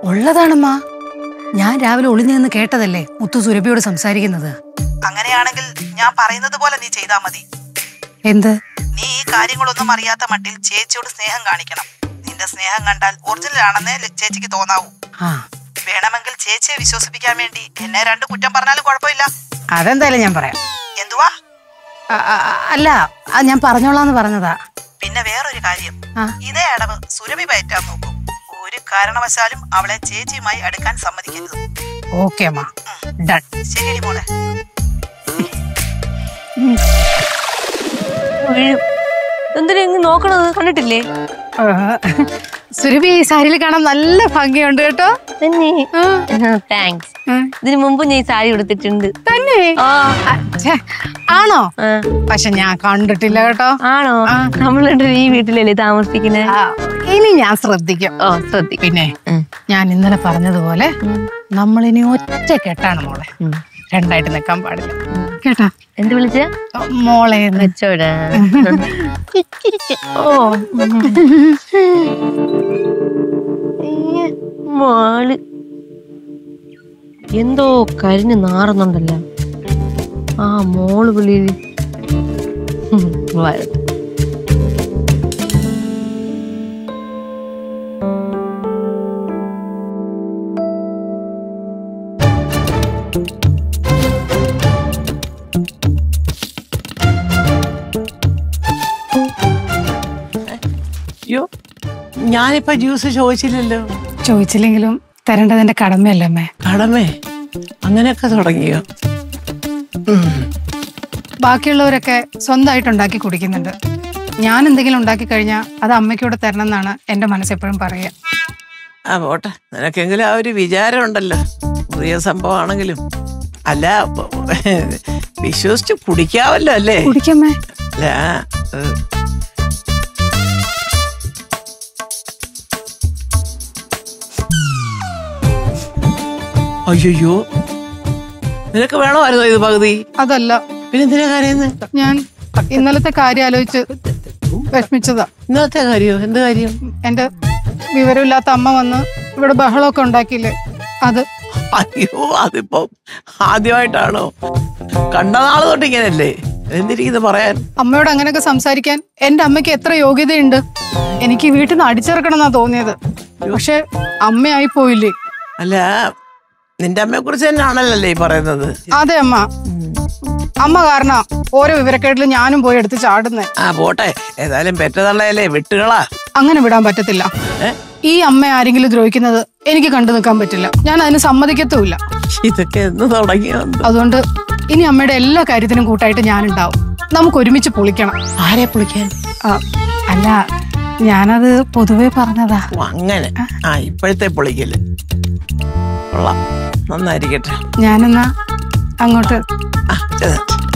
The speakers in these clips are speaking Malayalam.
ഉള്ളതാണമ്മ ഞാൻ രാവിലെ ഒളിഞ്ഞു നിന്ന് കേട്ടതല്ലേ മുത്തു സുരഭിയോട് സംസാരിക്കുന്നത് അങ്ങനെയാണെങ്കിൽ ഞാൻ പറയുന്നത് പോലെ നീ ചെയ്താ മതി എന്ത് നീ ഈ കാര്യങ്ങളൊന്നും അറിയാത്ത മട്ടിൽ ചേച്ചിയോട് സ്നേഹം കാണിക്കണം നിന്റെ സ്നേഹം കണ്ടാൽ ഒറിജിനൽ ആണെന്നേ ല- ചേച്ചിക്ക് തോന്നാവൂ ആ വേണമെങ്കിൽ ചേച്ചിയെ വിശ്വസിപ്പിക്കാൻ വേണ്ടി എന്നെ രണ്ട് കുറ്റം പറഞ്ഞാലും കുഴപ്പമില്ല അതെന്തായാലും ഞാൻ പറയാം എന്തുവാ ആ, ആ, അല്ല അത് ഞാൻ പറഞ്ഞോളാന്ന് പറഞ്ഞതാ പിന്നെ വേറൊരു കാര്യം ആ. ഇതേ അടവ് സുരഭി പയറ്റാൻ നോക്കും ഒരു കാരണവശാലും അവളെ ചേച്ചിയുമായി അടുക്കാൻ സമ്മതിക്കരുത് ഓക്കെ അമ്മ ഡൺ ശരി മോളെ വീഴും എന്തിനാ ഇങ്ങ് നോക്കണത് കണ്ടിട്ടില്ലേ സുരഭി ഈ സാരിയിൽ കാണാൻ നല്ല ഭംഗിയുണ്ട് കേട്ടോ താങ്ക്സ് ആ. ഇതിനു മുമ്പ് ഞാൻ ഈ സാരി ഉടുത്തിട്ടുണ്ട് തന്നെ ആ ആ, ഛെ, ആണോ ആ. പക്ഷെ ഞാൻ കണ്ടിട്ടില്ല കേട്ടോ ആണോ നമ്മളുണ്ട് ഈ വീട്ടിലല്ലേ താമസിക്കുന്നത് ആ, ഇനി ഞാൻ ശ്രദ്ധിക്കും ഓ ശ്രദ്ധി പിന്നെ ഉം. ഞാൻ ഇന്നലെ പറഞ്ഞതുപോലെ നമ്മളിനി ഒറ്റ കെട്ടാണ് മോളെ രണ്ടായിട്ട് നിൽക്കാൻ പാടില്ല കേട്ടാ എന്ത് വിളിച്ച മോളെ എന്ന്. വെച്ചോടാ ഓ മോള് എന്തോ കരിഞ്ഞ് നാറുന്നുണ്ടല്ലോ ആ മോള് വിളിയില് ഉം, വരട്ടെ. അയ്യോ ഞാനിപ്പോ ജ്യൂസ് ചോദിച്ചില്ലല്ലോ ചോദിച്ചില്ലെങ്കിലും തരേണ്ടതിന്റെ കടമയല്ലേ അമ്മേ കടമേ അങ്ങനെയൊക്കെ തുടങ്ങിയോ ബാക്കിയുള്ളവരൊക്കെ സ്വന്തമായിട്ട് ഉണ്ടാക്കി കുടിക്കുന്നുണ്ട് ഞാൻ എന്തെങ്കിലും ഉണ്ടാക്കി കഴിഞ്ഞാൽ അത് അമ്മയ്ക്കൂടെ തരണം എന്നാണ് എന്റെ മനസ്സെപ്പോഴും പറയുക ആ പോട്ടെ നിനക്കെങ്കിലും ആ ഒരു വിചാരം ഉണ്ടല്ലോ പുതിയ സംഭവമാണെങ്കിലും അല്ല പ- വിശ്വസിച്ച് കുടിക്കാവല്ലോ അല്ലേ കുടിക്കമ്മേ അല്ല ഏഹ്, അയ്യോ നിനക്ക് വേണമായിരുന്നോ ഇത് പകുതി അതല്ല പിന്നെ എന്തിനാ കരയുന്നത് ഞാൻ ഇന്നലത്തെ കാര്യം ആലോചിച്ച് വിഷമിച്ചതാ ഇന്നത്തെ കാര്യോ എന്ത് കാര്യം എന്റെ വിവരമില്ലാത്ത അമ്മ വന്ന് ഇവിടെ ബഹളമൊക്കെ ഉണ്ടാക്കിയില്ലേ അത് അയ്യോ അതിപ്പോ ആദ്യമായിട്ടാണോ കണ്ട നാള് തൊട്ട് ഇങ്ങനല്ലേ എന്തിരിക്കുന്നു പറയാൻ അമ്മയോട് അങ്ങനെയൊക്കെ സംസാരിക്കാൻ എന്റെ അമ്മയ്ക്ക് എത്ര യോഗ്യതയുണ്ട് എനിക്ക് ഈ വീട്ടിൽ നിന്ന് അടിച്ചിറക്കണം എന്നാ തോന്നിയത് പക്ഷെ അമ്മയായി പോയില്ലേ അല്ല നിന്റെ അമ്മയെ കുറിച്ച് തന്നെയാണല്ലോ ഈ പറയുന്നത് അതെ അമ്മ അമ്മ കാരണം ഓരോ വിവരക്കേട്ടിലും ഞാനും പോയി എടുത്ത് ചാടുന്നേ ആ പോട്ടെ ഏതായാലും പെറ്റതള്ളയല്ലേ വിട്ടുകളാ അങ്ങനെ വിടാൻ പറ്റത്തില്ല ഏ? ഈ അമ്മ ആരെങ്കിലും ദ്രോഹിക്കുന്നത് എനിക്ക് കണ്ടു നിൽക്കാൻ പറ്റില്ല ഞാൻ അതിന് സമ്മതിക്കത്തുമില്ല ഇതൊക്കെ എന്ന് തുടങ്ങിയോ എന്തോ? അതുകൊണ്ട് ഇനി അമ്മയുടെ എല്ലാ കാര്യത്തിനും കൂട്ടായിട്ട് ഞാനുണ്ടാവും നമുക്ക് ഒരുമിച്ച് പൊളിക്കണം ആരെ പൊളിക്കാൻ ആ, അല്ല ഞാനത് പൊതുവെ പറഞ്ഞതാ ഓ, അങ്ങനെ ആ ഇപ്പോഴത്തെ പൊളിക്കല് കൊള്ളാം നന്നായിരിക്കട്ടെ ഞാനെന്നാ അങ്ങോട്ട് ആ ചെന്ന്.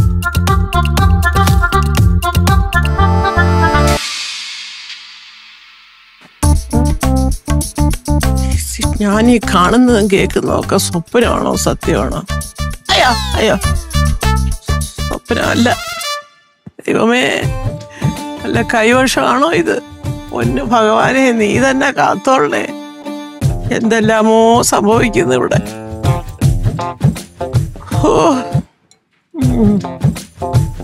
ഞാൻ ഈ കാണുന്നതും കേൾക്കുന്നതും ഒക്കെ സ്വപ്നമാണോ സത്യമാണോ അയ്യോ അയ്യോ സ്വപ്നമല്ല ദൈവമേ അല്ല കൈവശമാണോ ഇത് പൊന്നു ഭഗവാനെ നീ തന്നെ കാത്തോളണേ എന്തെല്ലാമോ സംഭവിക്കുന്നു ഇവിടെ ഓ ഉം.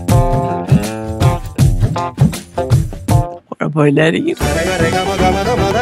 കുഴപ്പമില്ലായിരിക്കും Rega, rega, maga, maga, maga.